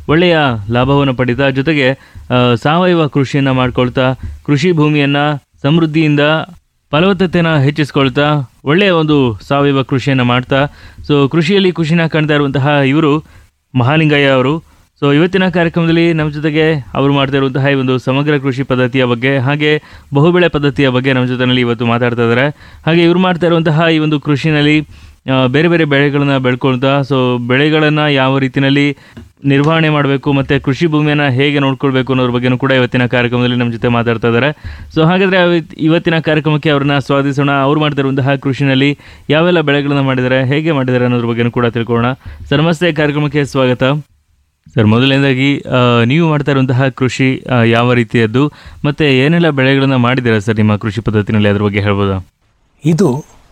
ಒಳ್ಳೆಯ ಲಾಭವನ್ನು ಪಡಿತಾ ಜೊತೆಗೆ ಆ, ಸಾವಯವ ಕೃಷಿಯನ್ನು ಮಾಡ್ಕೊಳ್ತಾ ಕೃಷಿ ಭೂಮಿಯನ್ನು ಸಮೃದ್ಧಿಯಿಂದ ಫಲವತ್ತತೆಯನ್ನು ಹೆಚ್ಚಿಸ್ಕೊಳ್ತಾ ಒಳ್ಳೆಯ ಒಂದು ಸಾವಯವ ಕೃಷಿಯನ್ನು ಮಾಡ್ತಾ ಸೊ ಕೃಷಿಯಲ್ಲಿ ಖುಷಿನ ಕಾಣ್ತಾ ಇರುವಂತಹ ಇವರು ಮಹಾಲಿಂಗಯ್ಯ ಅವರು ಸೊ ಇವತ್ತಿನ ಕಾರ್ಯಕ್ರಮದಲ್ಲಿ ನಮ್ಮ ಜೊತೆಗೆ ಅವರು ಮಾಡ್ತಾ ಇರುವಂತಹ ಈ ಒಂದು ಸಮಗ್ರ ಕೃಷಿ ಪದ್ಧತಿಯ ಬಗ್ಗೆ ಹಾಗೆ ಬಹುಬೆಳೆ ಪದ್ಧತಿಯ ಬಗ್ಗೆ ನಮ್ಮ ಜೊತೆಯಲ್ಲಿ ಇವತ್ತು ಮಾತಾಡ್ತಾ ಇದ್ದಾರೆ ಹಾಗೆ ಇವರು ಮಾಡ್ತಾ ಇರುವಂತಹ ಈ ಒಂದು ಕೃಷಿನಲ್ಲಿ ಆ, ಬೇರೆ ಬೇರೆ ಬೆಳೆಗಳನ್ನ ಬೆಳ್ಕೊಳ್ತಾ ಸೊ ಬೆಳೆಗಳನ್ನು ಯಾವ ರೀತಿಯಲ್ಲಿ ನಿರ್ವಹಣೆ ಮಾಡಬೇಕು ಮತ್ತು ಕೃಷಿ ಭೂಮಿಯನ್ನು ಹೇಗೆ ನೋಡ್ಕೊಳ್ಬೇಕು ಅನ್ನೋದ್ರ ಬಗ್ಗೆನೂ ಕೂಡ ಇವತ್ತಿನ ಕಾರ್ಯಕ್ರಮದಲ್ಲಿ ನಮ್ಮ ಜೊತೆ ಮಾತಾಡ್ತಾ ಇದ್ದಾರೆ ಸೊ ಹಾಗಾದರೆ ಅವತ್- ಇವತ್ತಿನ ಕಾರ್ಯಕ್ರಮಕ್ಕೆ ಅವ್ರನ್ನ ಸ್ವಾಗತಿಸೋಣ ಅವ್ರು ಮಾಡ್ತಾ ಇರುವಂತಹ ಕೃಷಿನಲ್ಲಿ ಯಾವೆಲ್ಲ ಬೆಳೆಗಳನ್ನು ಮಾಡಿದ್ದಾರೆ ಹೇಗೆ ಮಾಡಿದ್ದಾರೆ ಅನ್ನೋದ್ರ ಬಗ್ಗೆನೂ ಕೂಡ ತಿಳ್ಕೊಳ್ಳೋಣ ಸರ್ ನಮಸ್ತೆ ಕಾರ್ಯಕ್ರಮಕ್ಕೆ ಸ್ವಾಗತ ಸರ್ ಮೊದಲನೇದಾಗಿ ಆ, ನೀವು ಮಾಡ್ತಾ ಇರುವಂತಹ ಕೃಷಿ ಆ, ಯಾವ ರೀತಿಯದ್ದು ಮತ್ತು ಏನೆಲ್ಲ ಬೆಳೆಗಳನ್ನು ಮಾಡಿದ್ದೀರಾ ಸರ್ ನಿಮ್ಮ ಕೃಷಿ ಪದ್ಧತಿನಲ್ಲಿ ಅದ್ರ ಬಗ್ಗೆ ಹೇಳ್ಬೋದಾ ಇದು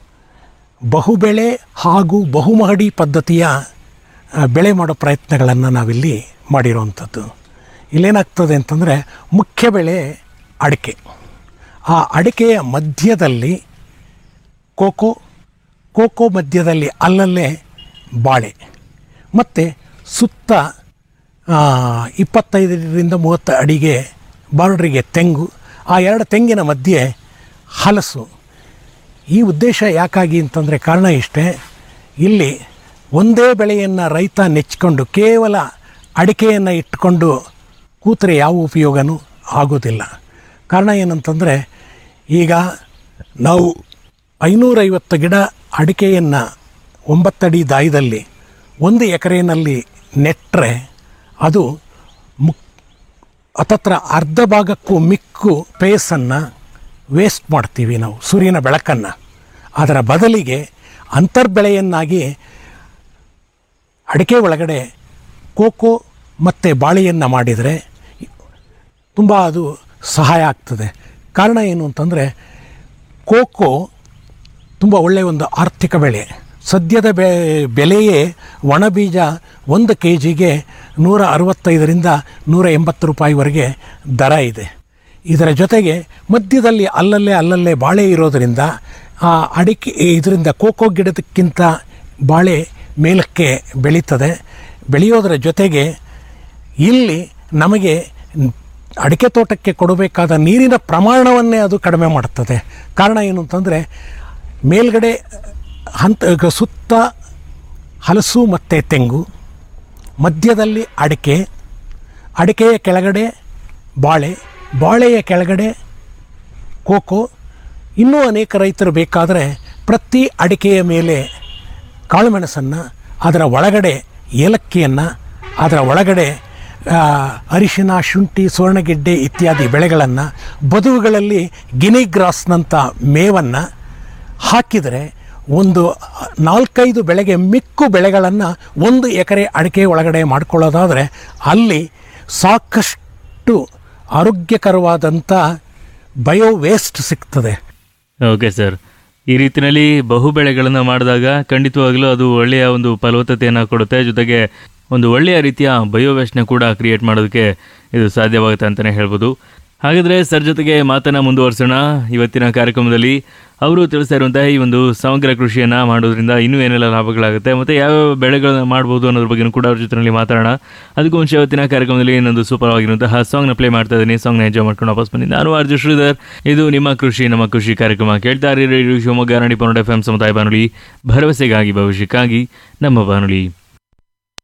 ಬಹುಬೆಳೆ ಹಾಗೂ ಬಹುಮಹಡಿ ಪದ್ಧತಿಯ ಆ, ಬೆಳೆ ಮಾಡೋ ಪ್ರಯತ್ನಗಳನ್ನು ನಾವಿಲ್ಲಿ ಮಾಡಿರೋವಂಥದ್ದು ಇಲ್ಲೇನಾಗ್ತದೆ ಅಂತಂದರೆ ಮುಖ್ಯ ಬೆಳೆ ಅಡಿಕೆ ಆ ಅಡಿಕೆಯ ಮಧ್ಯದಲ್ಲಿ ಕೋಕೋ ಕೋಕೋ ಮಧ್ಯದಲ್ಲಿ ಅಲ್ಲಲ್ಲೇ ಬಾಳೆ ಮತ್ತು ಸುತ್ತ ಆ, ಇಪ್ಪತ್ತೈದರಿಂದ ಮೂವತ್ತು ಅಡಿಗೆ ಬಾರ್ಡ್ರಿಗೆ ತೆಂಗು ಆ ಎರಡು ತೆಂಗಿನ ಮಧ್ಯೆ ಹಲಸು ಈ ಉದ್ದೇಶ ಯಾಕಾಗಿ ಅಂತಂದರೆ ಕಾರಣ ಇಷ್ಟೇ ಇಲ್ಲಿ ಒಂದೇ ಬೆಳೆಯನ್ನು ರೈತ ನೆಚ್ಕೊಂಡು ಕೇವಲ ಅಡಿಕೆಯನ್ನು ಇಟ್ಕೊಂಡು ಕೂತ್ರೆ ಯಾವ ಉಪಯೋಗನೂ ಆಗೋದಿಲ್ಲ ಕಾರಣ ಏನಂತಂದರೆ ಈಗ ನಾವು ಐನೂರೈವತ್ತು ಗಿಡ ಅಡಿಕೆಯನ್ನು ಒಂಬತ್ತಡಿ ದಾಯದಲ್ಲಿ ಒಂದು ಎಕರೆಯಲ್ಲಿ ನೆಟ್ಟರೆ ಅದು ಮುಕ್ ಹತ್ತತ್ರ ಅರ್ಧ ಭಾಗಕ್ಕೂ ಮಿಕ್ಕು ಪೇಸನ್ನು ವೇಸ್ಟ್ ಮಾಡ್ತೀವಿ ನಾವು ಸೂರ್ಯನ ಬೆಳಕನ್ನು ಅದರ ಬದಲಿಗೆ ಅಂತರ್ಬೆಳೆಯನ್ನಾಗಿ ಅಡಿಕೆ ಒಳಗಡೆ ಕೋಕೋ ಮತ್ತು ಬಾಳೆಯನ್ನು ಮಾಡಿದರೆ ತುಂಬ ಅದು ಸಹಾಯ ಆಗ್ತದೆ ಕಾರಣ ಏನು ಅಂತಂದರೆ ಕೋಕೋ ತುಂಬ ಒಳ್ಳೆಯ ಒಂದು ಆರ್ಥಿಕ ಬೆಳೆ ಸದ್ಯದ ಬೆ ಬೆಲೆಯೇ ಒಣಬೀಜ ಒಂದು ಕೆ ಜಿಗೆ ನೂರ ಅರವತ್ತೈದರಿಂದ ನೂರ ಎಂಬತ್ತು ರೂಪಾಯಿವರೆಗೆ ದರ ಇದೆ ಇದರ ಜೊತೆಗೆ ಮಧ್ಯದಲ್ಲಿ ಅಲ್ಲಲ್ಲೇ ಅಲ್ಲಲ್ಲೇ ಬಾಳೆ ಇರೋದರಿಂದ ಆ ಅಡಿಕೆ ಇದರಿಂದ ಕೋಕೋ ಗಿಡದಕ್ಕಿಂತ ಬಾಳೆ ಮೇಲಕ್ಕೆ ಬೆಳೀತದೆ ಬೆಳೆಯೋದರ ಜೊತೆಗೆ ಇಲ್ಲಿ ನಮಗೆ ಅಡಿಕೆ ತೋಟಕ್ಕೆ ಕೊಡಬೇಕಾದ ನೀರಿನ ಪ್ರಮಾಣವನ್ನೇ ಅದು ಕಡಿಮೆ ಮಾಡುತ್ತದೆ ಕಾರಣ ಏನು ಅಂತಂದರೆ ಮೇಲ್ಗಡೆ ಹಂತ ಸುತ್ತ ಹಲಸು ಮತ್ತು ತೆಂಗು ಮಧ್ಯದಲ್ಲಿ ಅಡಿಕೆ ಅಡಿಕೆಯ ಕೆಳಗಡೆ ಬಾಳೆ ಬಾಳೆಯ ಕೆಳಗಡೆ ಕೋಕೋ ಇನ್ನೂ ಅನೇಕ ರೈತರು ಬೇಕಾದರೆ ಪ್ರತಿ ಅಡಿಕೆಯ ಮೇಲೆ ಕಾಳುಮೆಣಸನ್ನು ಅದರ ಒಳಗಡೆ ಏಲಕ್ಕಿಯನ್ನು ಅದರ ಒಳಗಡೆ ಆ, ಅರಿಶಿನ ಶುಂಠಿ ಸುವರ್ಣಗೆಡ್ಡೆ ಇತ್ಯಾದಿ ಬೆಳೆಗಳನ್ನು ಬದುವುಗಳಲ್ಲಿ ಗಿನಿ ಗ್ರಾಸ್ನಂಥ ಮೇವನ್ನು ಹಾಕಿದರೆ ಒಂದು ನಾಲ್ಕೈದು ಬೆಳೆಗೆ ಮಿಕ್ಕು ಬೆಳೆಗಳನ್ನು ಒಂದು ಎಕರೆ ಅಡಿಕೆ ಒಳಗಡೆ ಮಾಡ್ಕೊಳ್ಳೋದಾದರೆ ಅಲ್ಲಿ ಸಾಕಷ್ಟು ಆರೋಗ್ಯಕರವಾದಂಥ ಬಯೋ ವೇಸ್ಟ್ ಸಿಗ್ತದೆ ಓಕೆ ಸರ್ ಈ ರೀತಿಯಲ್ಲಿ ಬಹು ಬೆಳೆಗಳನ್ನು ಮಾಡಿದಾಗ ಖಂಡಿತವಾಗಲೂ ಅದು ಒಳ್ಳೆಯ ಒಂದು ಫಲವತ್ತತೆಯನ್ನು ಕೊಡುತ್ತೆ ಜೊತೆಗೆ ಒಂದು ಒಳ್ಳೆಯ ರೀತಿಯ ಬಯೋವೇಸ್ಟ್ನ ಕೂಡ ಕ್ರಿಯೇಟ್ ಮಾಡೋದಕ್ಕೆ ಇದು ಸಾಧ್ಯವಾಗುತ್ತೆ ಅಂತಲೇ ಹೇಳ್ಬೋದು ಹಾಗಾದರೆ ಸರ್ ಜೊತೆಗೆ ಮಾತನ್ನು ಮುಂದುವರಿಸೋಣ ಇವತ್ತಿನ ಕಾರ್ಯಕ್ರಮದಲ್ಲಿ ಅವರು ತಿಳಿಸ್ತಾ ಇರುವಂತಹ ಈ ಒಂದು ಸಮಗ್ರ ಕೃಷಿಯನ್ನು ಮಾಡೋದ್ರಿಂದ ಇನ್ನೂ ಏನೆಲ್ಲ ಲಾಭಗಳಾಗುತ್ತೆ ಮತ್ತು ಯಾವ್ಯಾವ ಬೆಳೆಗಳನ್ನ ಮಾಡ್ಬೋದು ಅನ್ನೋದ್ರ ಬಗ್ಗೆನೂ ಕೂಡ ಅವ್ರ ಜೊತೆಯಲ್ಲಿ ಮಾತಾಡೋಣ ಅದಕ್ಕೂ ಮುಂಚೆ ಇವತ್ತಿನ ಕಾರ್ಯಕ್ರಮದಲ್ಲಿ ಇನ್ನೊಂದು ಸೂಪರ್ ಆಗಿರುವಂತಹ ಸಾಂಗ್ನ ಪ್ಲೇ ಮಾಡ್ತಾ ಇದ್ದೀನಿ ಸಾಂಗ್ನ ಎಂಜಾಯ್ ಮಾಡ್ಕೊಂಡು ವಾಪಸ್ ಬಂದಿದ್ದು ನಾನು ಆರ್ಜು ಶ್ರೀಧರ್ ಇದು ನಿಮ್ಮ ಕೃಷಿ ನಮ್ಮ ಕೃಷಿ ಕಾರ್ಯಕ್ರಮ ಕೇಳ್ತಾ ಇರಿ ರೇಡಿಯೋ ಶಿವಮೊಗ್ಗ ರಾಣಿ ಪನ್ನಡ ಎಫ್ ಎಂ ಸಮುದಾಯ ಬಾನುಲಿ ಭರವಸೆಗಾಗಿ ಭವಿಷ್ಯಕ್ಕಾಗಿ ನಮ್ಮ ಬಾನುಲಿ